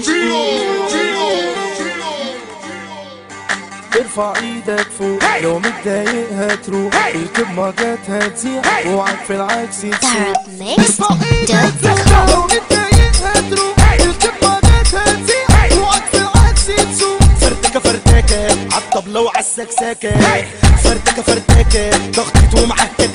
ارفع ايدك فوق لو متضايق هتروح الكب ما جت هتزيح اوعك في العكس تسوق ارفع ايدك فوق لو متضايق هتروح الكب ما جت هتزيح اوعك في العكس تسوق فردكة فردكة عالطبلة وعالسكسكة فردكة فردكة ضغطت ومعاك